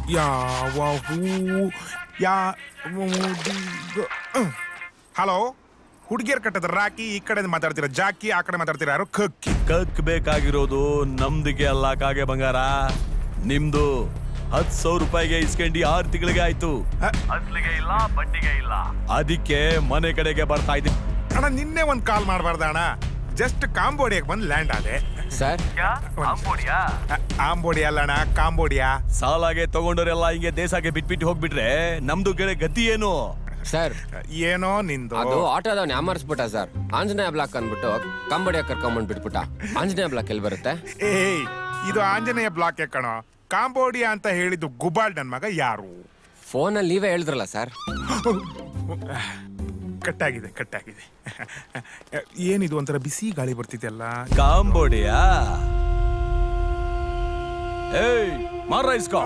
ಯಾವ ಹೂ ಯಾ ಹಲೋ ಹುಡುಗಿಯರ್ ಕಟ್ಟದ ರಾಕಿ ಈ ಕಡೆ ಮಾತಾಡ್ತೀರಾ ಜಾಕಿ ಆ ಕಡೆ ಮಾತಾಡ್ತೀರಾ ಯಾರು ಕಕ್ಕಿ ಕಕ್ ಬೇಕಾಗಿರೋದು ನಮ್ದಿಗೆ ಅಲ್ಲ ಕಾಗೆ ಬಂಗಾರ ನಿಮ್ದು ಹತ್ ಸಾವಿರ ರೂಪಾಯಿಗೆ ಇಸ್ಕೊಂಡಿ ಆರು ತಿಂಗಳಿಗೆ ಆಯ್ತು ಅಸ್ಲಿಗೆ ಇಲ್ಲ ಬಡ್ಡಿಗೆ ಇಲ್ಲ ಅದಕ್ಕೆ ಮನೆ ಕಡೆಗೆ ಬರ್ತಾ ಇದ್ದೀನಿ ಅಣ್ಣ ನಿನ್ನೆ ಒಂದ್ ಕಾಲ್ ಮಾಡಬಾರ್ದ ಅಣ್ಣ ಜಸ್ಟ್ ಕಾಂಬೋಡಿಯಾಗೆ ಬಂದು ಲ್ಯಾಂಡ್ ಆದೆ ಸರ್ ಅ- ಆಂಬೋಡಿ ಅಲ್ಲ ಅಣ್ಣ ಕಾಂಬೋಡಿಯಾ ಸಾಲಾಗೆ ತಗೊಂಡವರೆಲ್ಲ ಹಿಂಗೆ ದೇಶಕ್ಕೆ ಬಿಟ್ಬಿಟ್ಟು ಹೋಗ್ಬಿಟ್ರೆ ನಮ್ದು ಗೆಳೆ ಗತಿ ಏನು ಸರ್ ಏನೋ ನಿಂದು ಅದು ಆಟೋದವ್ನ ಯಾಮರ್ಸ್ಬಿಟ್ಟ ಸರ್ ಆಂಜನೇಯ ಬ್ಲಾಕ್ ಅಂದ್ಬಿಟ್ಟು ಕಂಬಡಿಯ ಕರ್ಕೊಂಬಂದ್ ಬಿಟ್ಬಿಟ್ಟ ಆಂಜನೇಯ ಬ್ಲಾಕ್ ಎಲ್ಲಿ ಬರುತ್ತೆ ಏಯ್ ಇದು ಆಂಜನೇಯ ಬ್ಲಾಕ್ ಕಣೋ ಕಾಂಬೋಡಿಯಾ ಅಂತ ಹೇಳಿದ್ದು ಗುಬಾಲ್ ನನ್ ಮಗ ಯಾರು ಫೋನಲ್ಲಿ ನೀವೇ ಹೇಳಿದ್ರಲ್ಲ ಸರ್ ಕಟ್ಟಾಗಿದೆ ಕಟ್ಟಾಗಿದೆ ಏನಿದು ಒಂಥರ ಬಿಸಿ ಗಾಳಿ ಬರ್ತಿದೆಯಲ್ಲ ಕಾಂಬೋಡಿಯಾ ಏಯ್ ಮಾರ ಇಸ್ಕೋ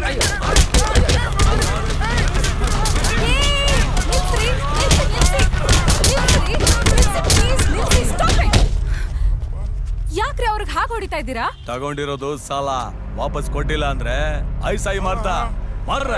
ಯಾಕ್ರಿ ಅವ್ರಿಗೆ ಹಾಗೆ ಹೊಡಿತಾ ಇದ್ದೀರಾ ತಗೊಂಡಿರೋದು ಸಾಲ ವಾಪಸ್ ಕೊಟ್ಟಿಲ್ಲ ಅಂದ್ರೆ ಐಸಾಯಿ ಮಾಡ್ತಾ ಮಾರ್ರೆ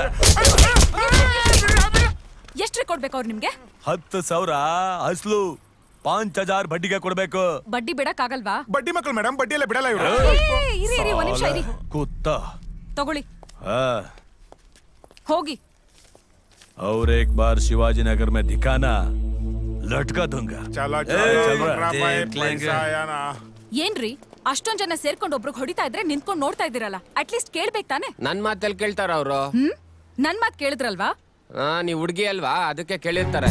ಎಷ್ಟ್ರಿ ಕೊಡ್ಬೇಕು ಅವ್ರು ನಿಮ್ಗೆ ಹತ್ತು ಸಾವಿರ ಅಸ್ಲು ಪಾಂಚ್ ಹಜಾರ್ ಬಡ್ಡಿಗೆ ಕೊಡ್ಬೇಕು ಬಡ್ಡಿ ಬಿಡಕ್ ಆಗಲ್ವಾ ಬಡ್ಡಿ ಮಕ್ಕಳು ಮೇಡಮ್ ಬಡ್ಡಿ ಎಲ್ಲ ಬಿಡಲ್ಲ ಇವರು ಇರಿ ಇರಿ ಒಂದ್ ನಿಮಿಷ ಇರಿ ಕೂತ ತಗೊಳ್ಳಿ हाँ ಹೋಗಿ और एक बार शिवाजी नगर में दिखाना लटका दूंगा ಚಲೋ ಏ, ಚಲ್ ಬಾ. ಚಲೋ ದೇಖ್ ಲೇಂಗೆ. ಏನ್ರಿ ಅಷ್ಟೊಂದ್ ಜನ ಸೇರ್ಕೊಂಡು ಒಬ್ರಿಗೆ ಹೊಡಿತಾ ಇದ್ರೆ ನಿಂತ್ಕೊಂಡು ನೋಡ್ತಾ ಇದ್ದೀರಲ್ಲ ಅಟ್ಲೀಸ್ಟ್ ಕೇಳ್ಬೇಕು ತಾನೆ ನನ್ ಮಾತಲ್ಲಿ ಕೇಳ್ತಾರ ಅವರು ಹ್ಮ್ ನನ್ ಮಾತ್ ಕೇಳಿದ್ರಲ್ವಾ ಹಾ ನೀವ್ ಹುಡ್ಗಿ ಅಲ್ವಾ ಅದಕ್ಕೆ ಕೇಳಿರ್ತಾರೆ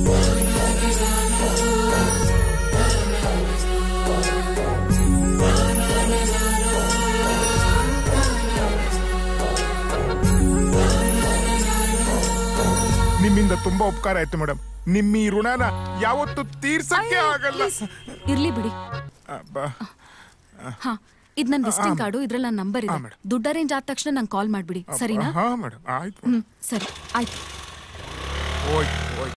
ನಿಮ್ಮಿಂದ ತುಂಬಾ ಉಪಕಾರ ಆಯ್ತು ಮೇಡಮ್ ನಿಮ್ಮ ಈ ಋಣನ ಯಾವತ್ತು ತೀರ್ಸಕ್ಕೆ ಆಗಲ್ಲ Please, ಇರ್ಲಿ ಬಿಡಿ ಅಬ್ಬಾ. ಹಾ ಇದ್ ನನ್ ವಿಸಿಟಿಂಗ್ ಕಾರ್ಡು ಇದ್ರಲ್ಲಿ ನನ್ನ ನಂಬರ್ ಇದೆ ಹಾ, madam. ದುಡ್ಡು ಅರೇಂಜ್ ಆದ ತಕ್ಷಣ ನಂಗೆ ಕಾಲ್ ಮಾಡ್ಬಿಡಿ ಸರಿನಾ ಹಾ ಮೇಡಮ್ ಆಯ್ತು ಹ್ಮ್ ಸರಿ ಆಯ್ತು ಹೋಯ್ತು ಹೋಯ್ತು